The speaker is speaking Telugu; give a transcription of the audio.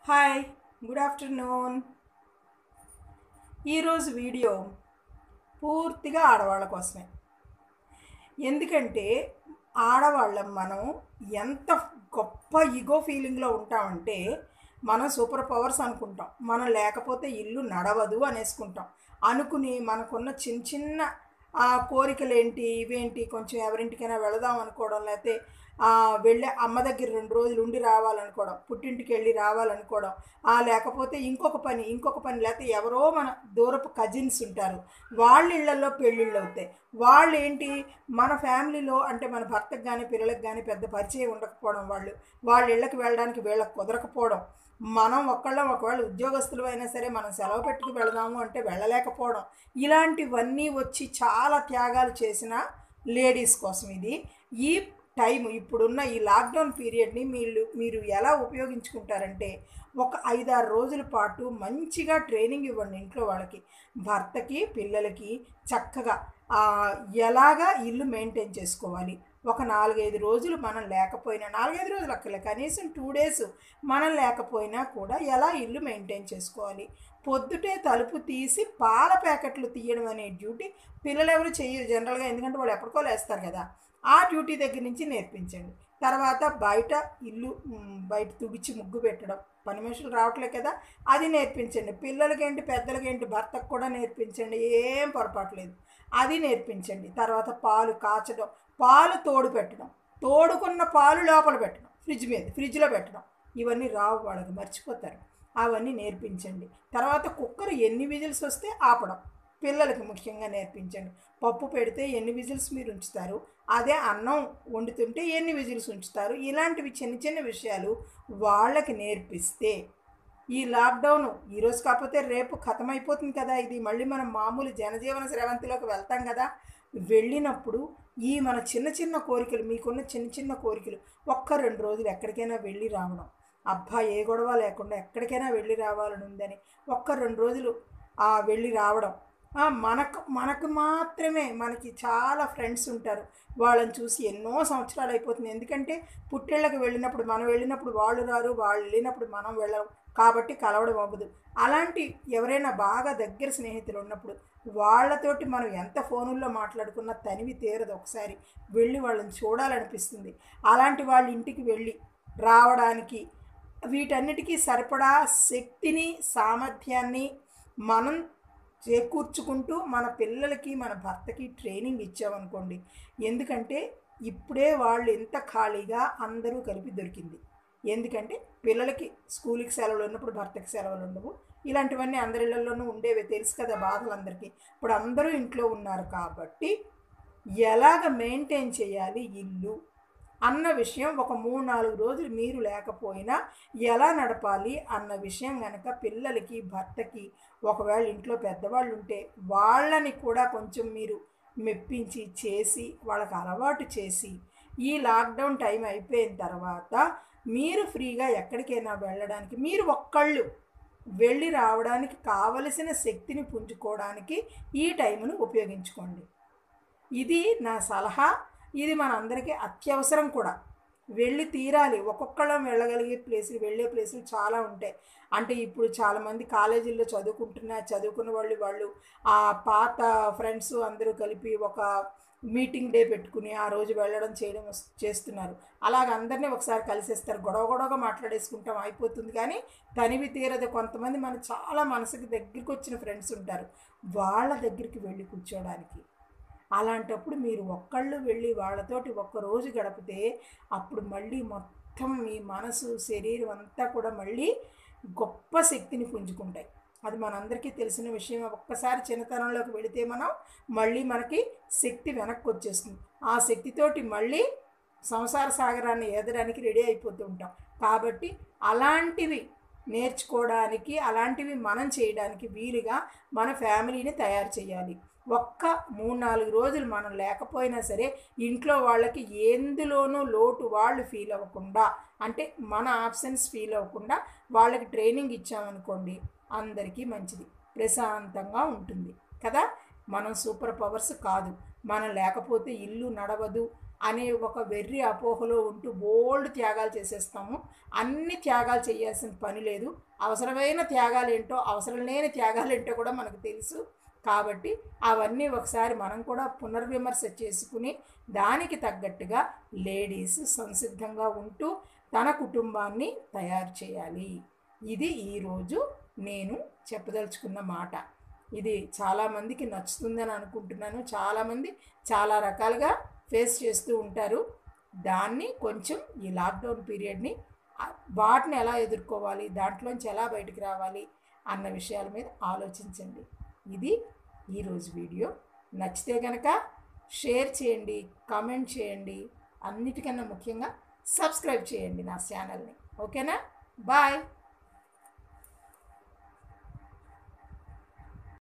హాయ్ గుడ్ ఆఫ్టర్నూన్ ఈరోజు వీడియో పూర్తిగా ఆడవాళ్ళ కోసమే ఎందుకంటే ఆడవాళ్ళం మనం ఎంత గొప్ప ఈగో ఫీలింగ్లో ఉంటామంటే మనం సూపర్ పవర్స్ అనుకుంటాం మనం లేకపోతే ఇల్లు నడవదు అనేసుకుంటాం అనుకుని మనకున్న చిన్న చిన్న ఆ కోరికలు ఏంటి ఇవేంటి కొంచెం ఎవరింటికైనా వెళదాం అనుకోవడం లేకపోతే ఆ, వెళ్ళే అమ్మ దగ్గర రెండు రోజులు ఉండి రావాలనుకోవడం పుట్టింటికి వెళ్ళి రావాలనుకోవడం ఆ లేకపోతే ఇంకొక పని ఇంకొక పని లేకపోతే ఎవరో మన దూరపు కజిన్స్ ఉంటారు వాళ్ళ ఇళ్లలో పెళ్ళిళ్ళు అవుతాయి వాళ్ళు ఏంటి మన ఫ్యామిలీలో అంటే మన భర్తకు కానీ పిల్లలకు కానీ పెద్ద పరిచయం ఉండకపోవడం వాళ్ళు వాళ్ళ ఇళ్ళకి వెళ్ళడానికి వీళ్ళకి కుదరకపోవడం మనం ఒక్కళ్ళం ఒకవేళ ఉద్యోగస్తులు అయినా సరే మనం సెలవు పెట్టుకు వెళదాము అంటే వెళ్ళలేకపోవడం ఇలాంటివన్నీ వచ్చి చాలా త్యాగాలు చేసిన లేడీస్ కోసం ఇది ఈ టైం ఇప్పుడున్న ఈ లాక్డౌన్ పీరియడ్ని మీరు మీరు ఎలా ఉపయోగించుకుంటారంటే ఒక ఐదారు రోజుల పాటు మంచిగా ట్రైనింగ్ ఇవ్వండి ఇంట్లో వాళ్ళకి భర్తకి పిల్లలకి చక్కగా ఆ, ఎలాగా ఇల్లు మెయింటైన్ చేసుకోవాలి ఒక నాలుగైదు రోజులు మనం లేకపోయినా నాలుగైదు రోజులు అక్కర్లే కనీసం టూ డేస్ మనం లేకపోయినా కూడా ఎలా ఇల్లు మెయింటైన్ చేసుకోవాలి పొద్దుటే తలుపు తీసి పాల ప్యాకెట్లు తీయడం అనే డ్యూటీ పిల్లలు ఎవరు చెయ్యరు జనరల్గా ఎందుకంటే వాళ్ళు ఎప్పటికో లేస్తారు కదా ఆ డ్యూటీ దగ్గర నుంచి నేర్పించండి తర్వాత బయట ఇల్లు మ్, బయట తుడిచి ముగ్గు పెట్టడం పని మనుషులు రావట్లే కదా అది నేర్పించండి పిల్లలకేంటి పెద్దలకేంటి భర్తకు కూడా నేర్పించండి ఏం పొరపాటు లేదు అది నేర్పించండి తర్వాత పాలు కాచడం పాలు తోడు పెట్టడం తోడుకున్న పాలు లోపల పెట్టడం ఫ్రిడ్జ్ మీద ఫ్రిడ్జ్లో పెట్టడం ఇవన్నీ రావు వాళ్ళకి మర్చిపోతారు అవన్నీ నేర్పించండి తర్వాత కుక్కర్ ఎన్ని విజిల్స్ వస్తే ఆపడం పిల్లలకి ముఖ్యంగా నేర్పించండి పప్పు పెడితే ఎన్ని విజిల్స్ మీరు ఉంచుతారు అదే అన్నం వండుతుంటే ఎన్ని విజిల్స్ ఉంచుతారు ఇలాంటివి చిన్న చిన్న విషయాలు వాళ్ళకి నేర్పిస్తే ఈ లాక్డౌన్ ఈరోజు కాకపోతే రేపు ఖతమైపోతుంది కదా ఇది మళ్ళీ మనం మామూలు జనజీవన స్రవంతిలోకి వెళ్తాం కదా వెళ్ళినప్పుడు ఈ మన చిన్న చిన్న కోరికలు మీకున్న చిన్న చిన్న కోరికలు ఒక్క రెండు రోజులు ఎక్కడికైనా వెళ్ళి రావడం అబ్బా ఏ గొడవ లేకుండా ఎక్కడికైనా వెళ్ళి రావాలని ఉందని ఒక్క రెండు రోజులు ఆ వెళ్ళి రావడం ఆ, మనకు మనకు మాత్రమే మనకి చాలా ఫ్రెండ్స్ ఉంటారు వాళ్ళని చూసి ఎన్నో సంవత్సరాలు అయిపోతుంది ఎందుకంటే పుట్టిళ్ళకి వెళ్ళినప్పుడు మనం వెళ్ళినప్పుడు వాళ్ళు రారు వాళ్ళు వెళ్ళినప్పుడు మనం వెళ్ళం కాబట్టి కలవడం అవ్వదు అలాంటి ఎవరైనా బాగా దగ్గర స్నేహితులు ఉన్నప్పుడు వాళ్ళతోటి మనం ఎంత ఫోనుల్లో మాట్లాడుకున్నా తనివి తీరదు ఒకసారి వెళ్ళి వాళ్ళని చూడాలనిపిస్తుంది అలాంటి వాళ్ళ ఇంటికి వెళ్ళి రావడానికి వీటన్నిటికీ సరిపడా శక్తిని సామర్థ్యాన్ని మనం చేకూర్చుకుంటూ మన పిల్లలకి మన భర్తకి ట్రైనింగ్ ఇచ్చామనుకోండి ఎందుకంటే ఇప్పుడే వాళ్ళు ఎంత ఖాళీగా అందరూ కలిపి దొరికింది ఎందుకంటే పిల్లలకి స్కూల్కి సెలవులు ఉన్నప్పుడు భర్తకి సెలవులు ఉండవు ఇలాంటివన్నీ అందరిళ్లలోనూ ఉండేవి తెలుసు కదా బాధలు అందరికీ ఇప్పుడు అందరూ ఇంట్లో ఉన్నారు కాబట్టి ఎలాగ మెయింటైన్ చేయాలి ఇల్లు అన్న విషయం ఒక మూడు నాలుగు రోజులు మీరు లేకపోయినా ఎలా నడపాలి అన్న విషయం కనుక పిల్లలకి భర్తకి ఒకవేళ ఇంట్లో పెద్దవాళ్ళు ఉంటే వాళ్ళని కూడా కొంచెం మీరు మెప్పించి చేసి వాళ్ళకి అలవాటు చేసి ఈ లాక్డౌన్ టైం అయిపోయిన తర్వాత మీరు ఫ్రీగా ఎక్కడికైనా వెళ్ళడానికి మీరు ఒక్కళ్ళు వెళ్ళి రావడానికి కావలసిన శక్తిని పుంజుకోవడానికి ఈ టైంను ఉపయోగించుకోండి ఇది నా సలహా ఇది మనందరికీ అత్యవసరం కూడా వెళ్ళి తీరాలి ఒక్కొక్కళ్ళం వెళ్ళగలిగే ప్లేసులు వెళ్ళే ప్లేసులు చాలా ఉంటాయి అంటే ఇప్పుడు చాలామంది కాలేజీల్లో చదువుకుంటున్న చదువుకున్న వాళ్ళు వాళ్ళు ఆ పాత ఫ్రెండ్స్ అందరూ కలిపి ఒక మీటింగ్ డే పెట్టుకుని ఆ రోజు వెళ్ళడం చేయడం వస్- చేస్తున్నారు అలాగ అందరినీ ఒకసారి కలిసేస్తారు గొడవ గొడవగా మాట్లాడేసుకుంటాం అయిపోతుంది కానీ తనివి తీరదు కొంతమంది మన చాలా మనసుకి దగ్గరికి వచ్చిన ఫ్రెండ్స్ ఉంటారు వాళ్ళ దగ్గరికి వెళ్ళి కూర్చోడానికి అలాంటప్పుడు మీరు ఒక్కళ్ళు వెళ్ళి వాళ్ళతోటి ఒక్క రోజు గడిపితే అప్పుడు మళ్ళీ మొత్తం మీ మనసు శరీరం అంతా కూడా మళ్ళీ గొప్ప శక్తిని పుంజుకుంటాయి అది మనందరికీ తెలిసిన విషయం ఒక్కసారి చిన్నతనంలోకి వెళితే మనం మళ్ళీ మనకి శక్తి వెనక్కి వచ్చేస్తుంది ఆ శక్తితోటి మళ్ళీ సంసార సాగరాన్ని ఏదడానికి రెడీ అయిపోతూ ఉంటాం కాబట్టి అలాంటివి నేర్చుకోవడానికి అలాంటివి మనం చేయడానికి వీలుగా మన ఫ్యామిలీని తయారు చేయాలి ఒక్క మూడు నాలుగు రోజులు మనం లేకపోయినా సరే ఇంట్లో వాళ్ళకి ఎందులోనూ లోటు వాళ్ళు ఫీల్ అవ్వకుండా అంటే మన ఆప్షన్స్ ఫీల్ అవ్వకుండా వాళ్ళకి ట్రైనింగ్ ఇచ్చామనుకోండి అందరికీ మంచిది ప్రశాంతంగా ఉంటుంది కదా మనం సూపర్ పవర్స్ కాదు మనం లేకపోతే ఇల్లు నడవదు అనే ఒక వెర్రి అపోహలో ఉంటూ బోల్డ్ త్యాగాలు చేసేస్తాము అన్ని త్యాగాలు చేయాల్సిన పని లేదు అవసరమైన త్యాగాలు ఏంటో అవసరం లేని త్యాగాలు ఏంటో కూడా మనకు తెలుసు కాబట్టి అవన్నీ ఒకసారి మనం కూడా పునర్విమర్శ చేసుకుని దానికి తగ్గట్టుగా లేడీస్ సంసిద్ధంగా ఉంటూ తన కుటుంబాన్ని తయారు చేయాలి ఇది ఈరోజు నేను చెప్పదలుచుకున్న మాట ఇది చాలామందికి నచ్చుతుందని అనుకుంటున్నాను చాలామంది చాలా రకాలుగా ఫేస్ చేస్తూ ఉంటారు దాన్ని కొంచెం ఈ లాక్డౌన్ పీరియడ్ని ఆ, వాటిని ఎలా ఎదుర్కోవాలి దాంట్లోంచి ఎలా బయటికి రావాలి అన్న విషయాల మీద ఆలోచించండి ఇది ఈరోజు వీడియో నచ్చితే కనుక షేర్ చేయండి కామెంట్ చేయండి అన్నిటికన్నా ముఖ్యంగా సబ్స్క్రైబ్ చేయండి నా ఛానల్ని ఓకేనా బాయ్